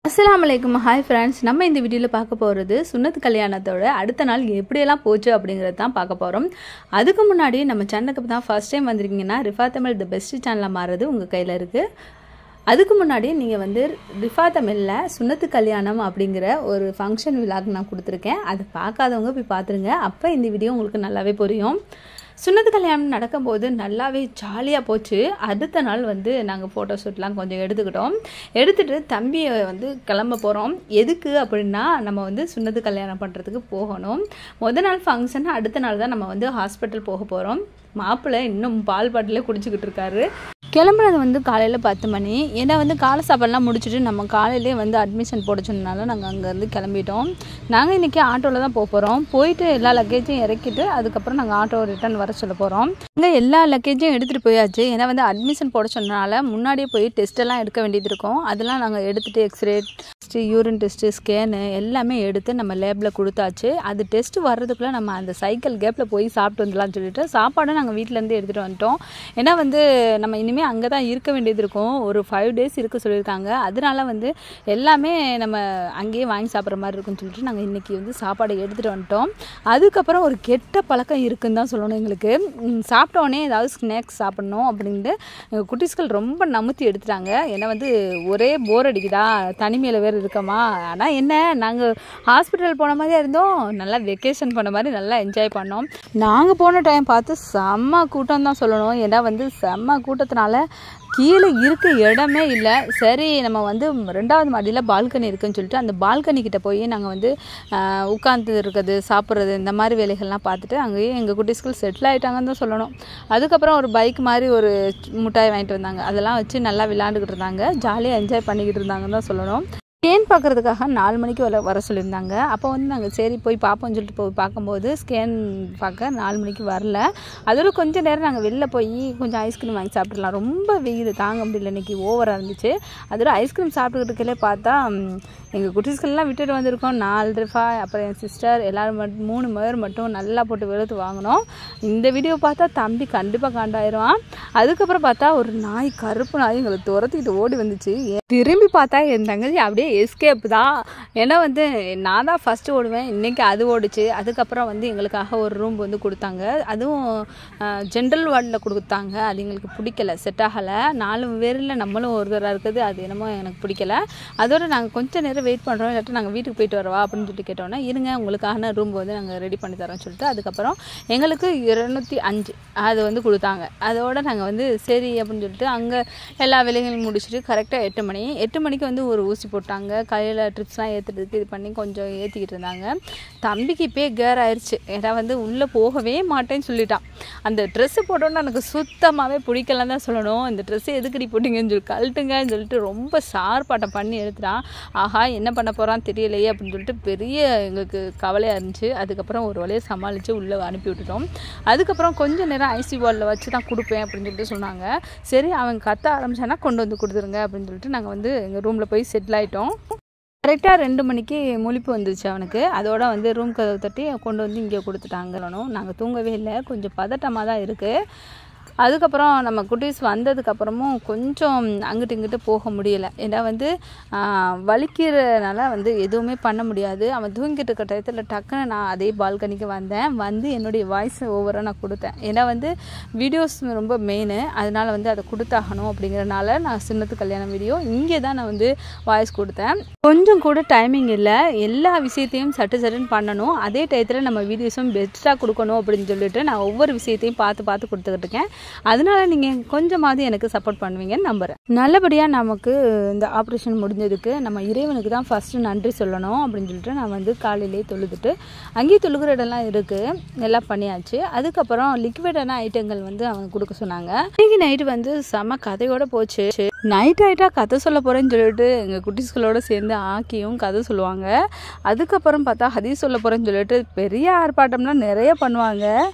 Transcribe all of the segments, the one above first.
அஸ்ஸலாமு அலைக்கும் hi friends நம்ம இந்த வீடியோவில் பார்க்க போகிறது சுன்னத் கல்யாணத்தோட அடுத்த நாள் எப்படியெல்லாம் போச்சு அப்படிங்கிறது தான் பார்க்க போகிறோம் அதுக்கு முன்னாடி நம்ம சேனலுக்கு தான் ஃபர்ஸ்ட் டைம் வந்திருக்கீங்கன்னா ரிஃபா தமிழ் த பெஸ்ட் சேனலாக மாறுறது உங்கள் கையில் இருக்குது அதுக்கு முன்னாடி நீங்கள் வந்து ரிஃபா தமிழில் சுன்னத்து கல்யாணம் அப்படிங்கிற ஒரு ஃபங்க்ஷன் விழாக்கு நான் கொடுத்துருக்கேன் அது பார்க்காதவங்க போய் பார்த்துருங்க அப்போ இந்த வீடியோ உங்களுக்கு நல்லாவே புரியும் சுன்னத்து கல்யாணம் நடக்கும்போது நல்லாவே ஜாலியாக போச்சு அடுத்த நாள் வந்து நாங்கள் ஃபோட்டோ ஷூட்லாம் கொஞ்சம் எடுத்துக்கிட்டோம் எடுத்துகிட்டு தம்பியை வந்து கிளம்ப போகிறோம் எதுக்கு அப்படின்னா நம்ம வந்து சுன்னத்து கல்யாணம் பண்ணுறதுக்கு போகணும் முத நாள் ஃபங்க்ஷன் அடுத்த நாள் தான் நம்ம வந்து ஹாஸ்பிட்டல் போக போகிறோம் மாப்பிள்ளை இன்னும் பால் பாட்டிலே குடிச்சிக்கிட்டு இருக்காரு கிளம்புறது வந்து காலையில் பத்து மணி ஏன்னா வந்து காலை சாப்பாடுலாம் முடிச்சுட்டு நம்ம காலையிலே வந்து அட்மிஷன் போட சொன்னனால நாங்கள் அங்கேருந்து கிளம்பிட்டோம் நாங்கள் இன்றைக்கி ஆட்டோவில் தான் போக போகிறோம் போயிட்டு எல்லா லக்கேஜையும் இறக்கிட்டு அதுக்கப்புறம் நாங்கள் ஆட்டோ ரிட்டர்ன் வர சொல்ல போகிறோம் இங்கே எல்லா லக்கேஜையும் எடுத்துகிட்டு போயாச்சு ஏன்னா வந்து அட்மிஷன் போட சொன்னனால முன்னாடியே போய் டெஸ்ட்டெல்லாம் எடுக்க வேண்டியது இருக்கும் அதெல்லாம் நாங்கள் எடுத்துகிட்டு x ray test urine test scan எல்லாமே எடுத்து நம்ம லேபில் கொடுத்தாச்சு அது டெஸ்ட் வர்றதுக்குள்ளே நம்ம அந்த சைக்கிள் கேப்பில் போய் சாப்பிட்டு வந்துடலாம்னு சொல்லிட்டு சாப்பாடும் நாங்கள் வீட்டிலேருந்து எடுத்துகிட்டு வந்துட்டோம் ஏன்னா வந்து நம்ம இனிமேல் அங்கே தான் இருக்க வேண்டியது இருக்கும் ஒரு ஃபைவ் டேஸ் இருக்க சொல்லியிருக்காங்க அதனால வந்து எல்லாமே நம்ம அங்கேயே வாங்கி சாப்பிட்ற மாதிரி இருக்குன்னு சொல்லிட்டு நாங்கள் இன்றைக்கி வந்து சாப்பாடை எடுத்துகிட்டு வந்துட்டோம் அதுக்கப்புறம் ஒரு கெட்ட பழக்கம் இருக்குன்னு தான் சொல்லணும் எங்களுக்கு ம், சாப்பிட்ட உடனே ஏதாவது ஸ்நாக்ஸ் சாப்பிட்ணும் அப்படின்ட்டு எங்கள் குட்டீஸ்கள் ரொம்ப நமுத்தி எடுத்துட்டாங்க ஏன்னா வந்து ஒரே போர் அடிக்குதா தனிமையில் வேறு இருக்கோமா ஆனால் என்ன நாங்கள் ஹாஸ்பிட்டல் போன மாதிரியே இருந்தோம் நல்லா வெக்கேஷன் பண்ண மாதிரி நல்லா என்ஜாய் பண்ணோம் நாங்கள் போன டைம் பார்த்து செம்ம கூட்டம் தான் சொல்லணும் ஏன்னா வந்து செம்ம கூட்டத்தினால கீழே இருக்க இடமே இல்லை சரி நம்ம வந்து ரெண்டாவது மாடியில் பால்கனி இருக்குன்னு சொல்லிட்டு அந்த பால்கனி கிட்ட போய் நாங்கள் வந்து ஆஹ், உட்கார்ந்து இருக்கிறது சாப்பிட்றது இந்த மாதிரி வேலைகள்லாம் பார்த்துட்டு அங்கேயே எங்கள் குட்டி செட்டில் ஆகிட்டாங்கன்னு தான் சொல்லணும் அதுக்கப்புறம் ஒரு பைக் மாதிரி ஒரு மிட்டாய் வாங்கிட்டு வந்தாங்க அதெல்லாம் வச்சு நல்லா விளாண்டுக்கிட்டு இருந்தாங்க ஜாலியாக என்ஜாய் பண்ணிக்கிட்டு இருந்தாங்கன்னு தான் சொல்லணும் ஸ்கேன் பார்க்குறதுக்காக நாலு மணிக்கு வர வர சொல்லியிருந்தாங்க அப்போ வந்து நாங்கள் சரி போய் பார்ப்போம்னு சொல்லிட்டு போய் பார்க்கும்போது ஸ்கேன் பார்க்க நாலு மணிக்கு வரல அதோட கொஞ்சம் நேரம் நாங்கள் வெளில போய் கொஞ்சம் ஐஸ்கிரீம் வாங்கி சாப்பிட்றலாம் ரொம்ப வெயில் தாங்க முடியல இன்னைக்கு ஓவராக இருந்துச்சு அதோட ஐஸ்கிரீம் சாப்பிட்டுக்கிட்டே பார்த்தா எங்கள் குட்டீஸ்கள்லாம் விட்டுட்டு வந்திருக்கோம் நாலு ரிஃபா அப்புறம் என் சிஸ்டர் எல்லோரும் மட்டும் மூணு பேர் மட்டும் நல்லா போட்டு வெளுத்து வாங்கினோம் இந்த வீடியோ பார்த்தா தம்பி கண்டிப்பாக காண்டாயிருவான் அதுக்கப்புறம் பார்த்தா ஒரு நாய் கருப்பு நாய் எங்களை துரத்திக்கிட்டு ஓடி வந்துச்சு திரும்பி பார்த்தா என் தங்கச்சி அப்படியே எஸ்கேப் தான் ஏன்னா வந்து நான் தான் ஃபஸ்ட்டு ஓடுவேன் இன்றைக்கி அது ஓடுச்சு அதுக்கப்புறம் வந்து எங்களுக்காக ஒரு ரூம் வந்து கொடுத்தாங்க அதுவும் ஜென்ரல் வார்டில் கொடுத்தாங்க அது எங்களுக்கு பிடிக்கல செட் ஆகலை நாலு பேரில் நம்மளும் ஒருத்தராக இருக்குது அது என்னமோ எனக்கு பிடிக்கல அதோட நாங்கள் கொஞ்சம் நேரம் வெயிட் பண்ணுறோம் இல்லாட்டி நாங்கள் வீட்டுக்கு போயிட்டு வரவா அப்படின்னு சொல்லிட்டு கேட்டோன்னே இருங்க உங்களுக்கான ரூம் வந்து நாங்கள் ரெடி பண்ணி தரோம்னு சொல்லிட்டு அதுக்கப்புறம் எங்களுக்கு இருநூற்றி அஞ்சு அது வந்து கொடுத்தாங்க அதோட நாங்கள் வந்து சரி அப்படின்னு சொல்லிட்டு அங்கே எல்லா வேலைகளும் முடிச்சுட்டு கரெக்டாக எட்டு மணி எட்டு மணிக்கு வந்து ஒரு ஊசி போட்டாங்க கையில் ட்ரிப்ஸ்லாம் ஏற்றுறதுக்கு இது பண்ணி கொஞ்சம் ஏற்றிக்கிட்டு இருந்தாங்க தம்பிக்கு இப்போயே கேர் ஆயிடுச்சு ஏன்னா வந்து உள்ளே போகவே மாட்டேன்னு சொல்லிட்டான் அந்த ட்ரெஸ்ஸு போட்டோன்னா எனக்கு சுத்தமாகவே பிடிக்கலன்னு தான் சொல்லணும் இந்த ட்ரெஸ்ஸு எதுக்கடி போட்டிங்கன்னு சொல்லி கழட்டுங்கன்னு சொல்லிட்டு ரொம்ப சார்பாட்டம் பண்ணி எடுத்துட்டான் ஆஹா என்ன பண்ண போகிறான்னு தெரியலையே அப்படின்னு சொல்லிட்டு பெரிய எங்களுக்கு கவலையாக இருந்துச்சு அதுக்கப்புறம் ஒரு வழியை சமாளித்து உள்ளே அனுப்பி விட்டுட்டோம் அதுக்கப்புறம் கொஞ்ச நேரம் ஐசி வாலில் வச்சு தான் கொடுப்பேன் அப்படின்னு சொல்லிட்டு சொன்னாங்க சரி அவன் கத்த ஆரம்பிச்சானா கொண்டு வந்து கொடுத்துருங்க அப்படின்னு சொல்லிட்டு நாங்கள் வந்து எங்கள் ரூமில் போய் செட்டில் ஆகிட்டோம் கரெக்டாக ரெண்டு மணிக்கு முழிப்பு வந்துச்சு அவனுக்கு அதோட வந்து ரூம் கதவு தட்டி கொண்டு வந்து இங்கே கொடுத்துட்டாங்க நாங்கள் தூங்கவே இல்லை கொஞ்சம் பதட்டமாக தான் இருக்குது அதுக்கப்புறம் நம்ம குட்டீஸ் வந்ததுக்கப்புறமும் கொஞ்சம் அங்கிட்டு இங்கிட்டு போக முடியலை ஏன்னா வந்து ஆஹ், வலிக்கிறனால வந்து எதுவுமே பண்ண முடியாது அவன் தூங்கிட்டு இருக்க டயத்தில் டக்குன்னு நான் அதே பால்கனிக்கு வந்தேன் வந்து என்னுடைய வாய்ஸ் ஓவராக நான் கொடுத்தேன் ஏன்னா வந்து வீடியோஸ் ரொம்ப மெயின் அதனால வந்து அதை கொடுத்தாகணும் அப்படிங்கிறனால நான் சின்னத்து கல்யாணம் வீடியோ இங்கே தான் நான் வந்து வாய்ஸ் கொடுத்தேன் கொஞ்சம் கூட டைமிங் இல்லை எல்லா விஷயத்தையும் சட்டு சட்டுன்னு பண்ணணும் அதே டயத்தில் நம்ம வீடியோஸும் பெஸ்ட்டாக கொடுக்கணும் அப்படின்னு சொல்லிட்டு நான் ஒவ்வொரு விஷயத்தையும் பார்த்து பார்த்து கொடுத்துக்கிட்டு இருக்கேன் அதனால நீங்கள் கொஞ்சமாவது எனக்கு சப்போர்ட் பண்ணுவீங்கன்னு நம்புகிறேன் நல்லபடியாக நமக்கு இந்த ஆப்ரேஷன் முடிஞ்சதுக்கு நம்ம இறைவனுக்கு தான் ஃபஸ்ட்டு நன்றி சொல்லணும் அப்படின்னு சொல்லிட்டு நான் வந்து காலையிலேயே தொழுதுட்டு அங்கேயே தொழுகிற இடம்லாம் இருக்குது எல்லாம் பண்ணியாச்சு அதுக்கப்புறம் லிக்விடான ஐட்டங்கள் வந்து அவங்க கொடுக்க சொன்னாங்க இன்னைக்கு நைட்டு வந்து செம கதையோட போச்சு நைட் ஆயிட்டா கதை சொல்ல போகிறேன்னு சொல்லிட்டு எங்கள் குட்டீஸ்களோட சேர்ந்து ஆக்கியும் கதை சொல்லுவாங்க அதுக்கப்புறம் பார்த்தா ஹதீஸ் சொல்ல போகிறேன்னு சொல்லிட்டு பெரிய ஆர்ப்பாட்டம்லாம் நிறைய பண்ணுவாங்க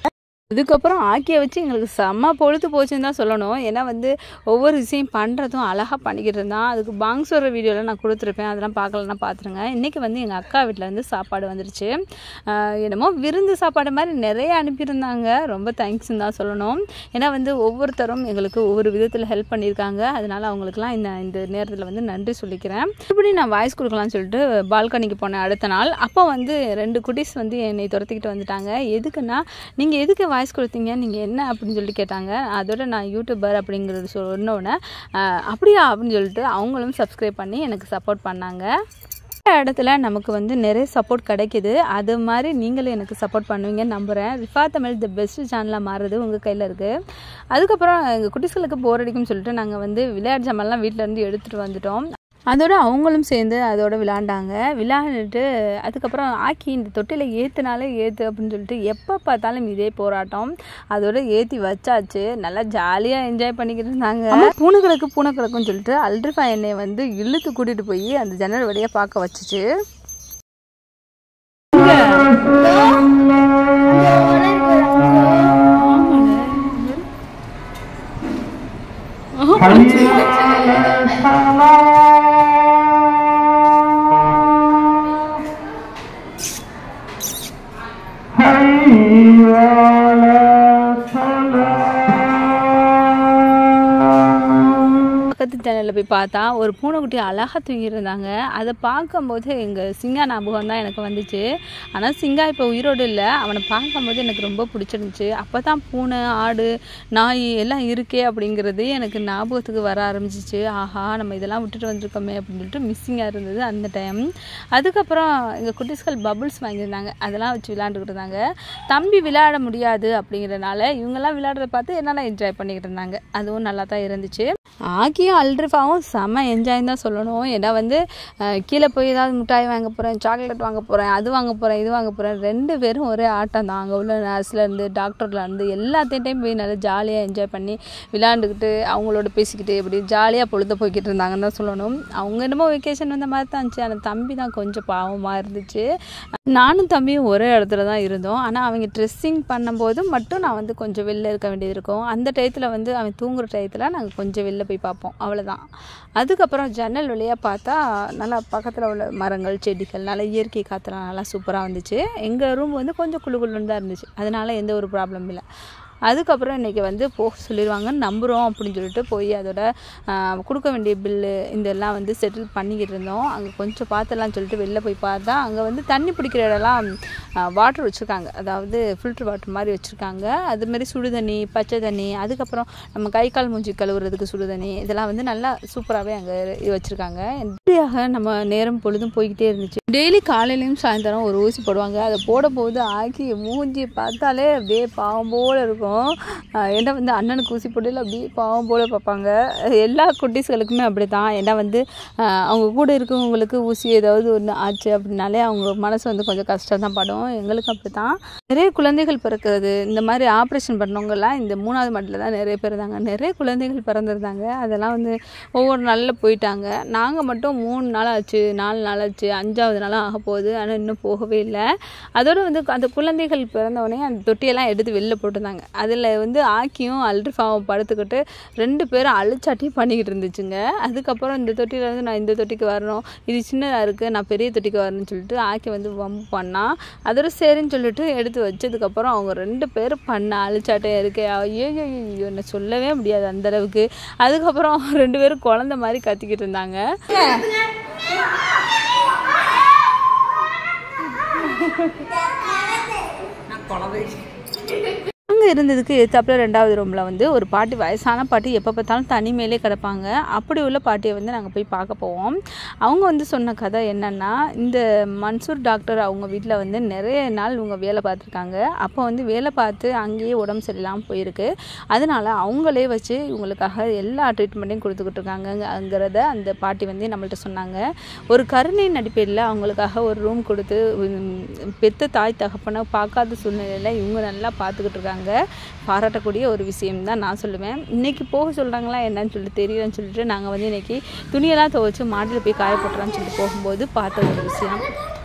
இதுக்கப்புறம் ஆக்கியை வச்சு எங்களுக்கு செம்ம பொழுது போச்சுன்னு தான் சொல்லணும் ஏன்னா வந்து ஒவ்வொரு விஷயம் பண்ணுறதும் அழகாக பண்ணிக்கிட்டு இருந்தான் அதுக்கு பாங்ஸ் வர வீடியோவில் நான் கொடுத்துருப்பேன் அதெல்லாம் பார்க்கலன்னா பார்த்துருங்க இன்றைக்கி வந்து எங்கள் அக்கா வீட்டில் இருந்து சாப்பாடு வந்துருச்சு ஆஹ் என்னமோ விருந்து சாப்பாடு மாதிரி நிறைய அனுப்பியிருந்தாங்க ரொம்ப தேங்க்ஸ்ன்னு தான் சொல்லணும் ஏன்னா வந்து ஒவ்வொருத்தரும் எங்களுக்கு ஒவ்வொரு விதத்தில் ஹெல்ப் பண்ணியிருக்காங்க அதனால அவங்களுக்குலாம் இந்த இந்த நேரத்தில் வந்து நன்றி சொல்லிக்கிறேன் இப்படி நான் வாய்ஸ் கொடுக்கலாம்னு சொல்லிட்டு பால்கனிக்கு போனேன் அடுத்த நாள் அப்போ வந்து ரெண்டு குட்டீஸ் வந்து என்னை துரத்திக்கிட்டு வந்துட்டாங்க எதுக்குன்னா நீங்கள் எதுக்கு வாய்ஸ் கொடுத்தீங்க நீங்கள் என்ன அப்படின்னு சொல்லி கேட்டாங்க அதோட நான் யூடியூபர் அப்படிங்கிறது சொன்னோடனே ஆஹ், அப்படியா அப்படின்னு சொல்லிட்டு அவங்களும் சப்ஸ்கிரைப் பண்ணி எனக்கு சப்போர்ட் பண்ணாங்க இந்த இடத்துல நமக்கு வந்து நிறைய சப்போர்ட் கிடைக்குது அது மாதிரி நீங்களும் எனக்கு சப்போர்ட் பண்ணுவீங்கன்னு நம்புகிறேன் ரிஃபா தமிழ் தி பெஸ்ட் சேனலாக மாறுறது உங்கள் கையில் இருக்குது அதுக்கப்புறம் எங்கள் குட்டிஸ்களுக்கு போர் அடிக்கும்னு சொல்லிட்டு நாங்கள் வந்து விளையாட்டு ஜாமான்லாம் வீட்டில் இருந்து எடுத்துகிட்டு வந்துட்டோம் அதோட அவங்களும் சேர்ந்து அதோட விளாண்டாங்க விளையாண்டுட்டு அதுக்கப்புறம் ஆக்கி இந்த தொட்டியில் ஏற்றுனாலே ஏற்று அப்படின்னு சொல்லிட்டு எப்போ பார்த்தாலும் இதே போராட்டம் அதோட ஏற்றி வச்சாச்சு நல்லா ஜாலியாக என்ஜாய் பண்ணிக்கிட்டு இருந்தாங்க பூனைகளுக்கு பூனைகளுக்கும் சொல்லிட்டு அல்ட்ரிஃபா என்னை வந்து இழுத்து கூட்டிகிட்டு போய் அந்த ஜன்னல் வழியாக பார்க்க வச்சுச்சு பக்கத்து சேனலில் போய் பார்த்தா ஒரு பூனைக்குட்டி அழகாக தூங்கியிருந்தாங்க அதை பார்க்கும்போது எங்கள் சிங்கா ஞாபகம் தான் எனக்கு வந்துச்சு ஆனால் சிங்கா இப்போ உயிரோடு இல்லை அவனை பார்க்கும்போது எனக்கு ரொம்ப பிடிச்சிருந்துச்சு அப்போ தான் பூனை ஆடு நாய் எல்லாம் இருக்கே அப்படிங்கிறது எனக்கு ஞாபகத்துக்கு வர ஆரம்பிச்சிச்சு ஆஹா நம்ம இதெல்லாம் விட்டுட்டு வந்திருக்கோமே அப்படின்னு சொல்லிட்டு மிஸ்ஸிங்காக இருந்தது அந்த டைம் அதுக்கப்புறம் எங்கள் குட்டீஸ்கள் பபுள்ஸ் வாங்கியிருந்தாங்க அதெல்லாம் வச்சு விளையாண்டுக்கிட்டு இருந்தாங்க தம்பி விளையாட முடியாது அப்படிங்கிறனால இவங்கெல்லாம் விளையாடுறத பார்த்து என்னென்ன என்ஜாய் பண்ணிக்கிட்டு இருந்தாங்க அதுவும் நல்லா தான் இருந்துச்சு ஆக்கியும் அல்ட்ரிஃபாவும் செம்ம என்ஜாய் தான் சொல்லணும் ஏன்னா வந்து அஹ், கீழே போய் ஏதாவது மிட்டாய் வாங்க போகிறேன் சாக்லேட் வாங்க போகிறேன் அது வாங்க போகிறேன் இது வாங்க போகிறேன் ரெண்டு பேரும் ஒரே ஆட்டம் தான் அங்கே உள்ள நர்ஸ்லேருந்து டாக்டர்லேருந்து எல்லாத்தையும் போய் நல்லா ஜாலியாக என்ஜாய் பண்ணி விளையாண்டுக்கிட்டு அவங்களோட பேசிக்கிட்டு இப்படி ஜாலியாக பொழுத போய்கிட்டு இருந்தாங்கன்னு தான் சொல்லணும் அவங்க என்னமோ வெக்கேஷன் வந்த மாதிரி தான் இருந்துச்சு ஆனால் தம்பி தான் கொஞ்சம் பாவமாக இருந்துச்சு நானும் தம்பியும் ஒரே இடத்துல தான் இருந்தோம் ஆனால் அவங்க ட்ரெஸ்ஸிங் பண்ணும்போது மட்டும் நான் வந்து கொஞ்சம் வெளில இருக்க வேண்டியது இருக்கும் அந்த டயத்தில் வந்து அவன் தூங்குற டயத்தில் நாங்கள் கொஞ்சம் வெளில போய் பார்ப்போம் அவ்வளோதான் அதுக்கப்புறம் ஜன்னல் வழியாக பார்த்தா நல்லா பக்கத்தில் உள்ள மரங்கள் செடிகள் நல்லா இயற்கை காற்றுலாம் நல்லா சூப்பராக வந்துச்சு எங்கள் ரூம் வந்து கொஞ்சம் குளு குளுன்னு தான் இருந்துச்சு அதனால எந்த ஒரு ப்ராப்ளம் இல்லை அதுக்கப்புறம் இன்றைக்கி வந்து போக சொல்லிடுவாங்கன்னு நம்புகிறோம் அப்படின்னு சொல்லிட்டு போய் அதோட ஆஹ், கொடுக்க வேண்டிய பில்லு இதெல்லாம் வந்து செட்டில் பண்ணிக்கிட்டு இருந்தோம் அங்கே கொஞ்சம் பார்த்துலாம் சொல்லிட்டு வெளில போய் பார்த்தா அங்கே வந்து தண்ணி பிடிக்கிற இடம்லாம் வாட்டர் வச்சுருக்காங்க அதாவது ஃபில்ட்ரு வாட்டர் மாதிரி வச்சுருக்காங்க அதுமாரி சுடு தண்ணி பச்சை தண்ணி அதுக்கப்புறம் நம்ம கை கால் மூஞ்சி கழுவுறதுக்கு சுடு தண்ணி இதெல்லாம் வந்து நல்லா சூப்பராகவே அங்கே வச்சுருக்காங்க இப்படியாக நம்ம நேரம் பொழுதும் போய்கிட்டே இருந்துச்சு டெய்லி காலையிலையும் சாயந்தரம் ஒரு ஊசி போடுவாங்க அதை போட போது ஆக்கி மூஞ்சி பார்த்தாலே அப்படியே பாவம் போல் இருக்கும் ஆஹ் ஏன்னா வந்து அண்ணனுக்கு ஊசி போடல அப்படியே பாவம் போல் பார்ப்பாங்க எல்லா குட்டீஸ்களுக்குமே அப்படி தான் ஏன்னா வந்து ஆஹ் அவங்க கூட இருக்கவங்களுக்கு ஊசி ஏதாவது ஒன்று ஆச்சு அப்படின்னாலே அவங்க மனசு வந்து கொஞ்சம் கஷ்டம் தான் படும் எங்களுக்கும் அப்படி தான் நிறைய குழந்தைகள் பிறக்கிறது இந்த மாதிரி ஆப்ரேஷன் பண்ணவங்கலாம் இந்த மூணாவது மாட்டில் தான் நிறைய பேர் இருந்தாங்க நிறைய குழந்தைகள் பிறந்திருந்தாங்க அதெல்லாம் வந்து ஒவ்வொரு நாளில் போயிட்டாங்க நாங்கள் மட்டும் மூணு நாள் ஆச்சு நாலு நாள் ஆச்சு அஞ்சாவது நாளாக ஆக போகுது ஆனால் இன்னும் போகவே இல்லை அதோட வந்து அந்த குழந்தைகள் பிறந்தவொடனே அந்த தொட்டியெல்லாம் எடுத்து வெளில போட்டிருந்தாங்க அதில் வந்து ஆக்கியும் அல்ட்ரிஃபாவும் படுத்துக்கிட்டு ரெண்டு பேரும் அழிச்சாட்டி பண்ணிக்கிட்டு இருந்துச்சுங்க அதுக்கப்புறம் இந்த தொட்டியில இருந்து நான் இந்த தொட்டிக்கு வரணும் இது சின்னதாக இருக்குது நான் பெரிய தொட்டிக்கு வரணும்னு சொல்லிட்டு ஆக்கி வந்து வம்பு பண்ணான் அதோட சரின்னு சொல்லிட்டு எடுத்து வச்சதுக்கப்புறம் அவங்க ரெண்டு பேரும் பண்ண அழிச்சாட்டே இருக்கு ஐயோ ஐயோ என்ன சொல்லவே முடியாது அந்த அளவுக்கு அதுக்கப்புறம் ரெண்டு பேரும் குழந்த மாதிரி கத்திக்கிட்டு இருந்தாங்க அங்கே இருந்ததுக்கு எத்தாப்புல ரெண்டாவது ரூமில் வந்து ஒரு பாட்டி வயசான பாட்டி எப்போ பார்த்தாலும் தனிமையிலே கிடப்பாங்க அப்படி உள்ள பாட்டியை வந்து நாங்கள் போய் பார்க்க போவோம் அவங்க வந்து சொன்ன கதை என்னென்னா இந்த மன்சூர் டாக்டர் அவங்க வீட்டில் வந்து நிறைய நாள் இவங்க வேலை பார்த்துருக்காங்க அப்போ வந்து வேலை பார்த்து அங்கேயே உடம்பு சரியில்லாமல் போயிருக்கு அதனால அவங்களே வச்சு இவங்களுக்காக எல்லா ட்ரீட்மெண்ட்டையும் கொடுத்துக்கிட்டு இருக்காங்கங்கிறத அந்த பாட்டி வந்து நம்மள்ட்ட சொன்னாங்க ஒரு கருணையின் அடிப்படையில் அவங்களுக்காக ஒரு ரூம் கொடுத்து உம், பெத்த தாய் தகப்பனை பார்க்காத சூழ்நிலையில் இவங்க நல்லா பார்த்துக்கிட்டு இருக்காங்க பாராட்டக்கூடிய ஒரு விஷயம் தான் நான் சொல்லுவேன் இன்னைக்கு போக சொல்கிறாங்களா என்னன்னு சொல்லிட்டு தெரியலன்னு சொல்லிட்டு நாங்கள் வந்து இன்னைக்கு துணியெல்லாம் துவைச்சு மாடியில் போய் காய போட்டுறான்னு சொல்லிட்டு போகும்போது பார்த்த ஒரு விஷயம்